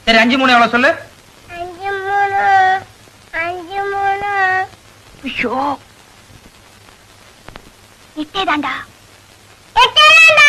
சரி அஞ்சு மூணு எவ்வளவு சொல்லு அஞ்சு மூணு அஞ்சு மூணு ஐயோ எட்டேதாண்டா எட்டேதாண்டா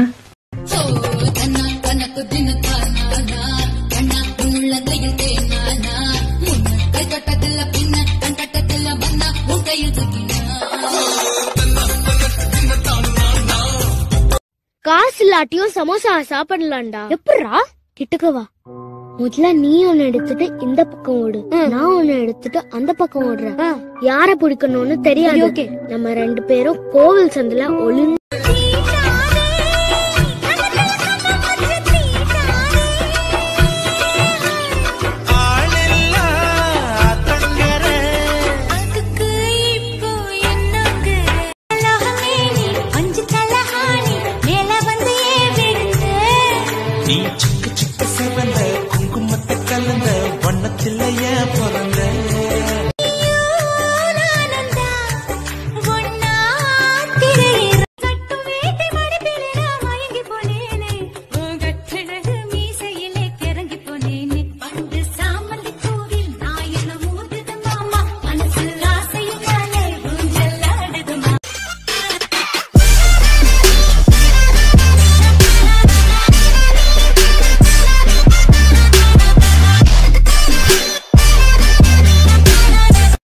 காசு இல்லாட்டியும் சமோசா சாப்பிடலாம்டா எப்படிரா கிட்டக்க வா முதல்ல நீ ஒன்னு எடுத்துட்டு இந்த பக்கம் ஓடு நான் ஒன்னு எடுத்துட்டு அந்த பக்கம் ஓடுறேன் யார பிடிக்கணும்னு தெரியாது நம்ம ரெண்டு பேரும் கோவில் சந்தில ஒளிஞ்சு